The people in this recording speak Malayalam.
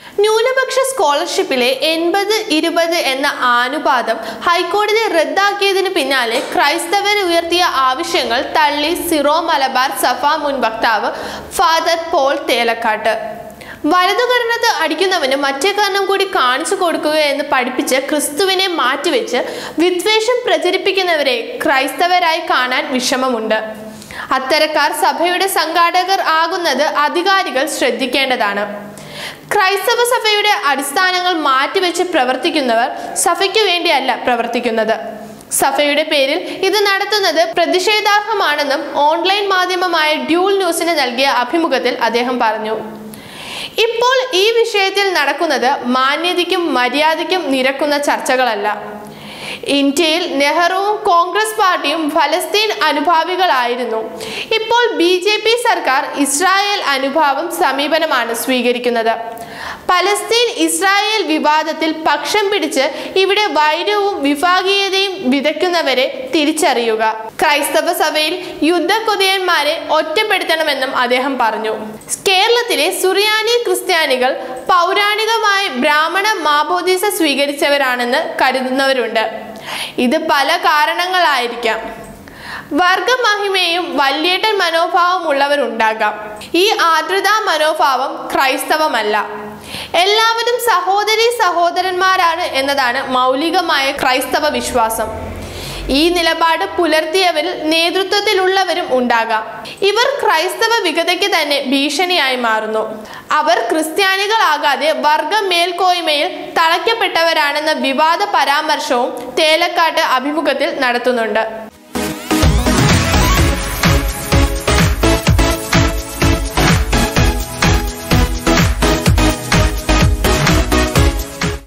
ന്യൂനപക്ഷ സ്കോളർഷിപ്പിലെ എൺപത് ഇരുപത് എന്ന ആനുപാതം ഹൈക്കോടതി റദ്ദാക്കിയതിന് പിന്നാലെ ക്രൈസ്തവർ ഉയർത്തിയ ആവശ്യങ്ങൾ തള്ളി സിറോ മലബാർ സഭ മുൻ വക്താവ് ഫാദർ പോൾ തേലക്കാട്ട് വലതുകരണത്ത് അടിക്കുന്നവന് മറ്റേ കർണം കൂടി കാണിച്ചു കൊടുക്കുക എന്ന് പഠിപ്പിച്ച് ക്രിസ്തുവിനെ മാറ്റിവെച്ച് വിദ്വേഷം പ്രചരിപ്പിക്കുന്നവരെ ക്രൈസ്തവരായി കാണാൻ വിഷമമുണ്ട് അത്തരക്കാർ സഭയുടെ സംഘാടകർ ആകുന്നത് അധികാരികൾ ശ്രദ്ധിക്കേണ്ടതാണ് ക്രൈസ്തവ സഭയുടെ അടിസ്ഥാനങ്ങൾ മാറ്റിവെച്ച് പ്രവർത്തിക്കുന്നവർ സഭയ്ക്ക് വേണ്ടിയല്ല പ്രവർത്തിക്കുന്നത് സഭയുടെ പേരിൽ ഇത് നടത്തുന്നത് പ്രതിഷേധാർഹമാണെന്നും ഓൺലൈൻ മാധ്യമമായ ഡ്യൂൾ ന്യൂസിന് നൽകിയ അഭിമുഖത്തിൽ അദ്ദേഹം പറഞ്ഞു ഇപ്പോൾ ഈ വിഷയത്തിൽ നടക്കുന്നത് മാന്യതയ്ക്കും മര്യാദയ്ക്കും നിരക്കുന്ന ചർച്ചകളല്ല ഇന്ത്യയിൽ നെഹ്റുവും കോൺഗ്രസ് പാർട്ടിയും ഫലസ്തീൻ അനുഭാവികളായിരുന്നു ഇപ്പോൾ ബി ജെ പി സർക്കാർ ഇസ്രായേൽ അനുഭാവം സമീപനമാണ് സ്വീകരിക്കുന്നത് പലസ്തീൻ ഇസ്രായേൽ വിവാദത്തിൽ പക്ഷം പിടിച്ച് ഇവിടെ വൈരവും വിഭാഗീയതയും വിതയ്ക്കുന്നവരെ തിരിച്ചറിയുക ക്രൈസ്തവ സഭയിൽ യുദ്ധക്കൊതിയന്മാരെ ഒറ്റപ്പെടുത്തണമെന്നും അദ്ദേഹം പറഞ്ഞു കേരളത്തിലെ സുറിയാനി ക്രിസ്ത്യാനികൾ പൗരാണികമായി ബ്രാഹ്മണ മാബോധീസ സ്വീകരിച്ചവരാണെന്ന് കരുതുന്നവരുണ്ട് ഇത് പല കാരണങ്ങളായിരിക്കാം വർഗമഹിമയും വല്യേട്ടൻ മനോഭാവം ഉള്ളവരുണ്ടാകാം ഈ ആർദ്രതാ മനോഭാവം ക്രൈസ്തവമല്ല എല്ലാവരും സഹോദരി സഹോദരന്മാരാണ് എന്നതാണ് മൗലികമായ ക്രൈസ്തവ വിശ്വാസം ഈ നിലപാട് പുലർത്തിയവരിൽ നേതൃത്വത്തിലുള്ളവരും ഉണ്ടാകാം ഇവർ ക്രൈസ്തവ വികതയ്ക്ക് തന്നെ ഭീഷണിയായി മാറുന്നു അവർ ക്രിസ്ത്യാനികളാകാതെ വർഗ മേൽക്കോയ്മയിൽ തളയ്ക്കപ്പെട്ടവരാണെന്ന വിവാദ പരാമർശവും തേലക്കാട്ട് അഭിമുഖത്തിൽ നടത്തുന്നുണ്ട്